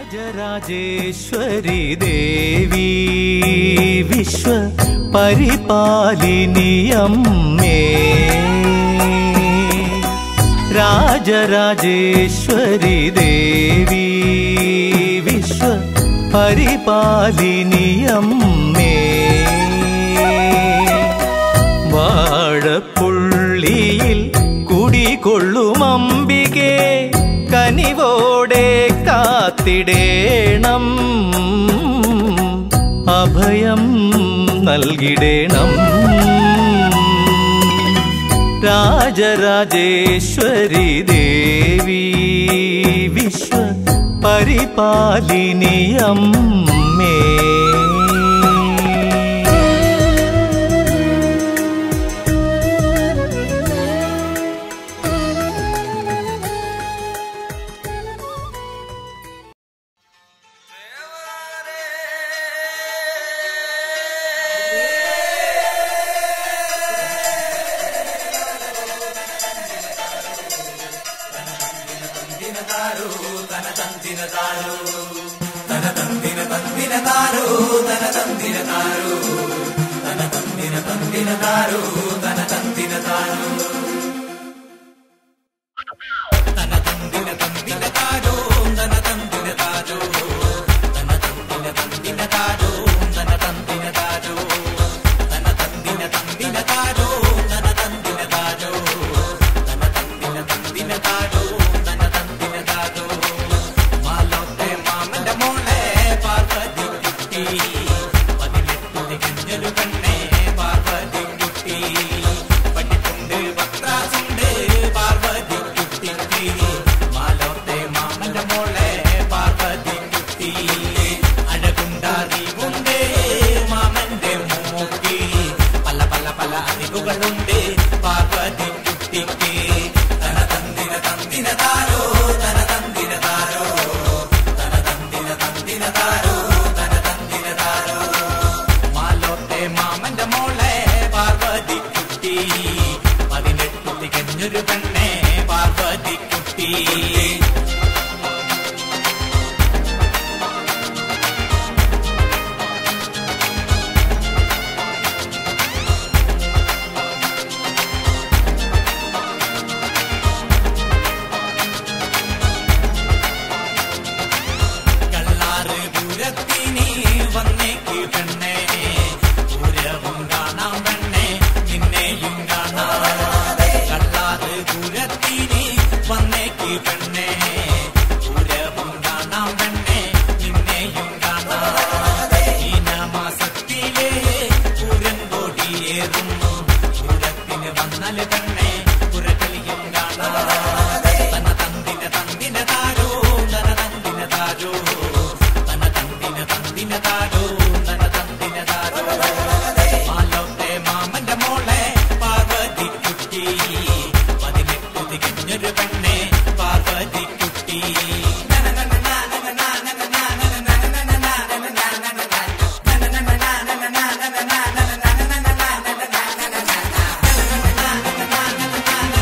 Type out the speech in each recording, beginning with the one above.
രാജരാജേശ്വരി ദേവി വിശ്വ പരിപാലിനിയമ്മേ രാജരാജേശ്വരി ദേവി വിശ്വ പരിപാലിനിയമ്മേ വാഴപ്പുള്ളിയിൽ കുടികൊള്ളും അംബികെ കനിവോടെ കാത്തിടേണം അഭയം നൽകിടേണം രാജരാജേശ്വരി ദേവി വിശ്വ പരിപാലിനിയമ്മേ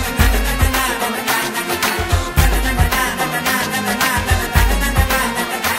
na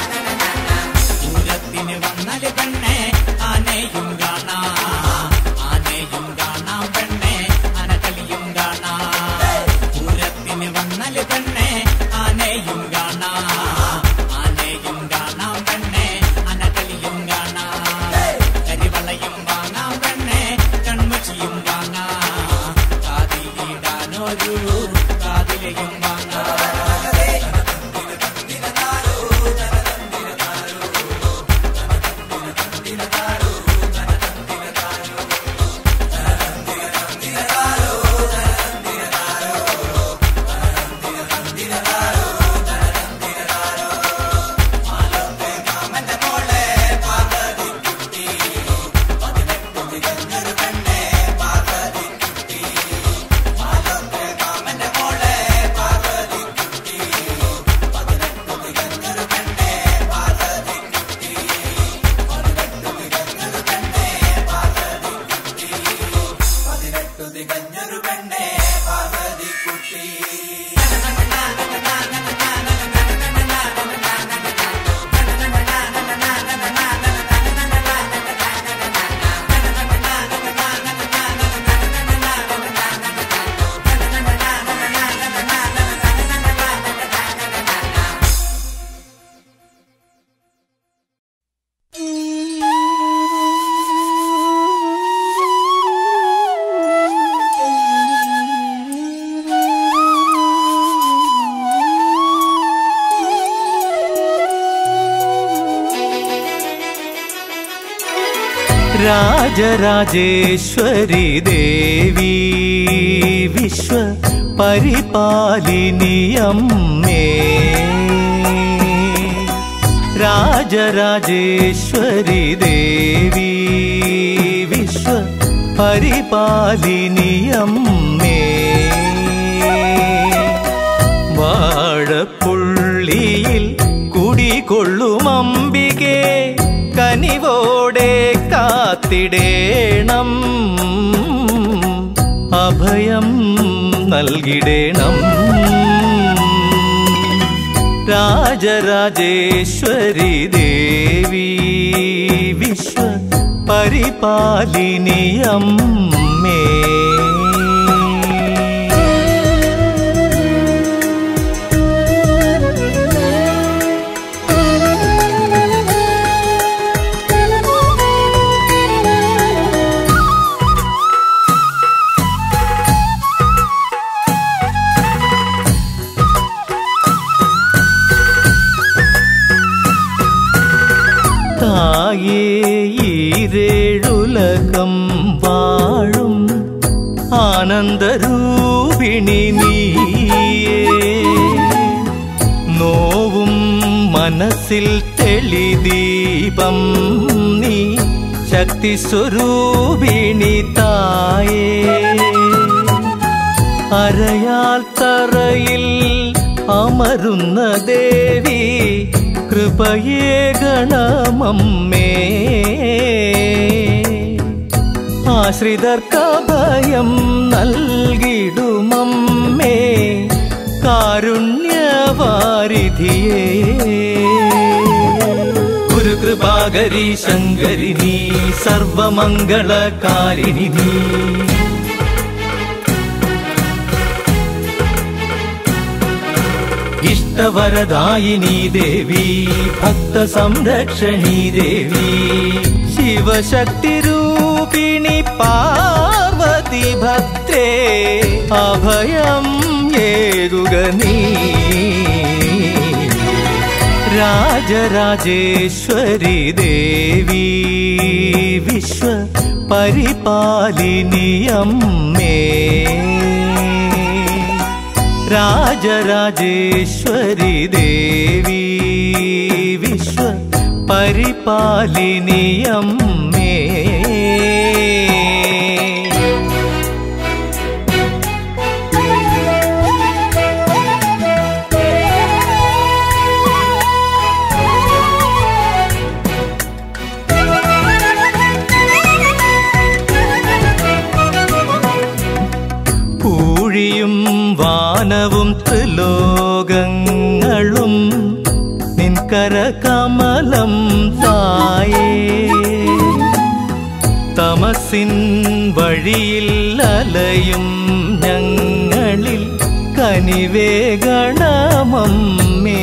രാജരാജേശ്വരി ദേവി വിശ്വ പരിപാലിനിയമ്മേ രാജരാജേശ്വരി ദേവി വിശ്വ പരിപാലിനിയമ്മേ വാഴപ്പുള്ളിയിൽ കുടികൊള്ളുമമ്പികെ കനിവോടെ കാത്തിടേണം അഭയം നൽകിടേണം രാജരാജേശ്വരി ദേവി വിശ്വ പരിപാലിനിയമ്മേ തായേ ഈരേഴുലകം വാഴും ആനന്ദരൂപിണി നീയേ നോവും മനസ്സിൽ തെളിദീപം നീ ശക്തി സ്വരൂപിണി തായേ അരയാൽ തറയിൽ അമരുന്ന ദേവി കൃപയേ ഗണമമ്മേ ആശ്രിതർക്കഭയം നൽകിടുമമ്മേ കാരുണ്യവാരിധിയേ ഗുരുകൃപാകരി ശങ്കരിനി സർവമംഗളകാരിണി നീ ഇഷ്ടവരദായിനി ദേവി ഭക്ത സംരക്ഷണി ദേവി ശിവശക്തി രൂപിണി പാർവതി ഭക്തേ അഭയം ഏകുക നീ രാജരാജേശ്വരി ദേവി വിശ്വ പരിപാലിനിയമ്മേ രാജരാജേശ്വരി ദേവി വിശ്വ പരിപാലിനിയമ്മേ പൂഴിയും വാനവും ത്രിലോകങ്ങളും നിൻകര കമലം തായേ തമസിൻ വഴിയിൽ അലയും ഞങ്ങളിൽ കനിവേഗണമമ്മേ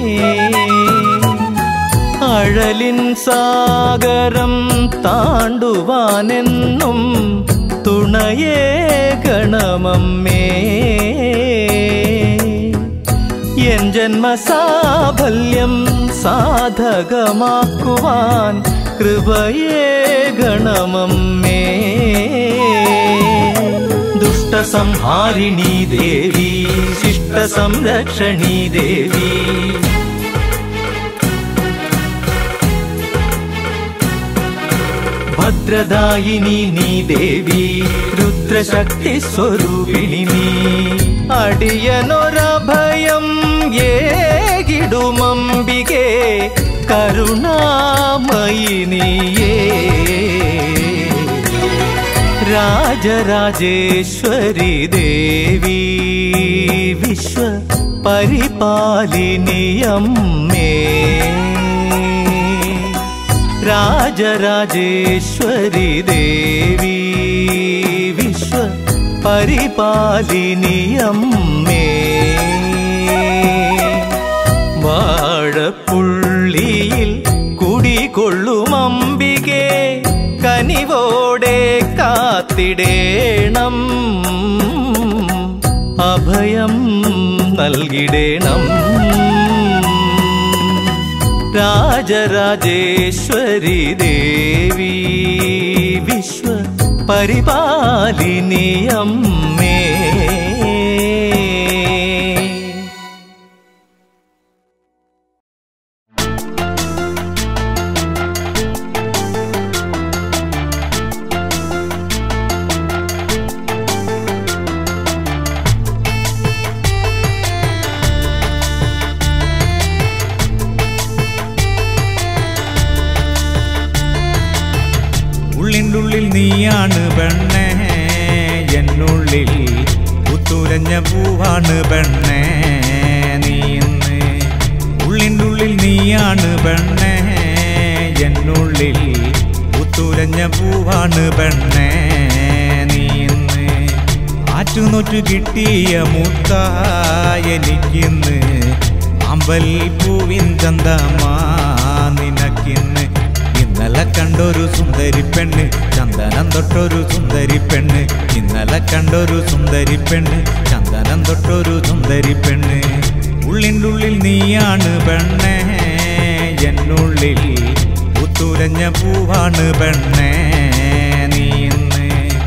അഴലിൻ സാഗരം താണ്ടുവാനെന്നും തുണയേ ഗണമമ്മേ എൻ ജന്മസാഫല്യം സാധകമാക്കുവാൻ കൃപയേ ഗണമമ്മേ ദുഷ്ടസംഹാരിണി ദേവി ശിഷ്ടസംരക്ഷണി ദേവി ഭദ്രദായിനി നീ ദേവി രുദ്രശക്തി സ്വരൂപിണി നീ അടിയനൊരഭയം ഏകിടുമമ്പികെ കരുണാമയി നീയേ രാജരാജേശ്വരി ദേവി വിശ്വ പരിപാലിനിയമ്മേ രാജരാജേശ്വരി ദേവി വിശ്വ പരിപാലിനിയമ്മേ വാഴപ്പുള്ളിയിൽ കുടികൊള്ളുമമ്പികെ കനിവോടെ കാത്തിടേണം അഭയം നൽകിടേണം രാജ രാജരാജേശ്വരി ദേവി വിശ്വ പരിപാലിനി അമ്മേ ഉള്ളിൻ്റെ നീയാണ് പെണ്ണേ എന്നുള്ളിൽ പുത്തുലഞ്ഞ പൂവാണ് പെണ്ണേ നീ ഇന്ന് ഉള്ളിൻ്റെ ഉള്ളിൽ നീയാണ് പെണ്ണേ എന്നുള്ളിൽ പുത്തുലഞ്ഞ പൂവാണ് പെണ്ണേ നീ ഇന്ന് ആറ്റുനൊറ്റു കിട്ടിയ മുത്ത എനിക്കിന്ന് അമ്പൽ പൂവിൻ ചന്തമാ നിനക്കിന്ന് ഇന്നലെ കണ്ടൊരു സുന്ദരി പെണ്ണ് ചന്ദനം തൊട്ടൊരു സുന്ദരി പെണ്ണ് ഇന്നലെ കണ്ടൊരു സുന്ദരി പെണ്ണ് ചന്ദനം തൊട്ടൊരു സുന്ദരി പെണ്ണ് ഉള്ളിൻ്റെ ഉള്ളിൽ നീയാണ് പെണ്ണേ എന്നുള്ളിൽ പുത്തുലഞ്ഞ പൂവാണ് പെണ്ണേ നീ ഇന്ന്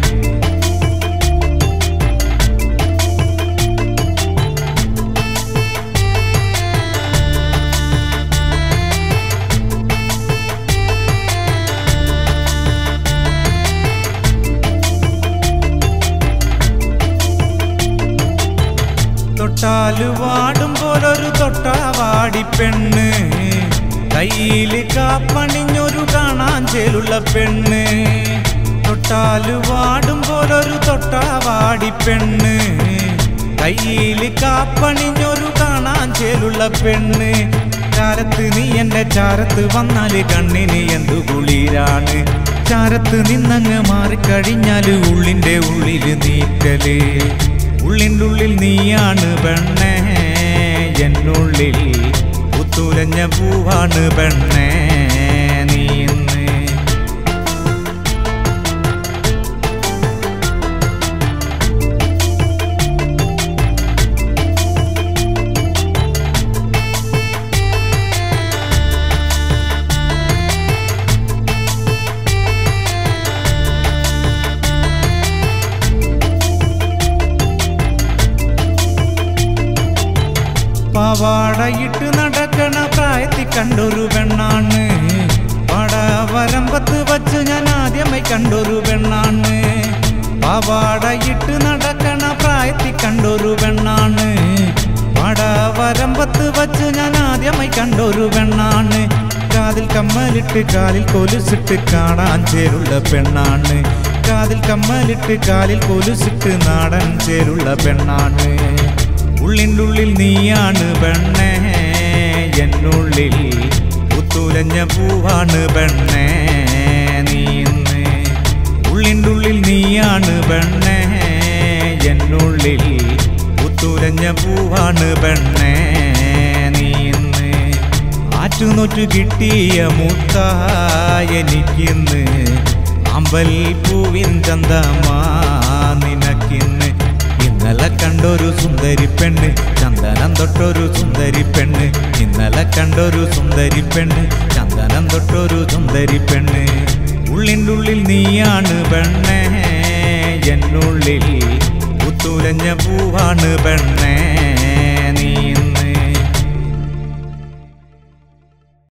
തൊട്ടാല് വാടും പോലൊരു തൊട്ടാവാടി പെണ്ണ് കയ്യില് കാപ്പണിഞ്ഞൊരു കാണാൻ ചേലുള്ള പെണ്ണ് തൊട്ടാല് വാടും പോലൊരു തൊട്ടാവാടി പെണ്ണ് കയ്യില് കാപ്പണിഞ്ഞൊരു കാണാൻ ചേലുള്ള പെണ്ണ് ചാരത്ത് നീ എന്റെ ചാരത്ത് വന്നാല് കണ്ണിന് എന്തു കുളിരാണ് ചാരത്ത് നിന്നങ്ങ് മാറിക്കഴിഞ്ഞാല് ഉള്ളിന്റെ ഉള്ളില് നീക്കല് ഉള്ളിൻ്റെ ഉള്ളിൽ നീയാണ് പെണ്ണേ എന്നുള്ളിൽ പുത്തുലഞ്ഞ പൂവാണ് പെണ്ണേ നീ ഇന്ന് പാവാടയിട്ട് നടക്കണ പ്രായത്തിൽ കണ്ടൊരു പെണ്ണാണ് പട വരമ്പത്ത് വച്ച് ഞാൻ ആദ്യമായി കണ്ടൊരു പെണ്ണാണ് പാവാടയിട്ട് നടക്കണ പ്രായത്തിൽ കണ്ടൊരു പെണ്ണാണ് പട വരമ്പത്ത് വച്ച് ഞാൻ ആദ്യമായി കണ്ടൊരു പെണ്ണാണ് കാതിൽ കമ്മലിട്ട് കാലിൽ കൊലുസിട്ട് കാണാൻ ചേരുള്ള പെണ്ണാണ് കാതിൽ കമ്മലിട്ട് കാലിൽ കൊലുസിട്ട് നാടൻ ചേരുള്ള പെണ്ണാണ് ഉള്ളിൻ്റെ ഉള്ളിൽ നീയാണ് പെണ്ണേ എന്നുള്ളിൽ പുത്തുലഞ്ഞ പൂവാണ് പെണ്ണേ നീ ഇന്ന് ഉള്ളിൻ്റെ ഉള്ളിൽ നീയാണ് പെണ്ണേ എന്നുള്ളിൽ പുത്തുലഞ്ഞ പൂവാണ് പെണ്ണേ നീ ഇന്ന് ആറ്റുനൊറ്റു കിട്ടിയ മുത്ത എനിക്കിന്ന് അമ്പൽ പൂവിൻ ചന്തമാ നിനക്കിന്ന് ഇന്നലെ കണ്ടൊരു സുന്ദരി പെണ്ണ് ചന്ദനം തൊട്ടൊരു സുന്ദരി പെണ്ണ് ഇന്നലെ കണ്ടൊരു സുന്ദരി പെണ്ണ് ചന്ദനം തൊട്ടൊരു സുന്ദരി പെണ്ണ് ഉള്ളിൻ്റെ ഉള്ളിൽ നീയാണ് പെണ്ണേ എന്നുള്ളിൽ പുത്തുലഞ്ഞ പൂവാണ് പെണ്ണേ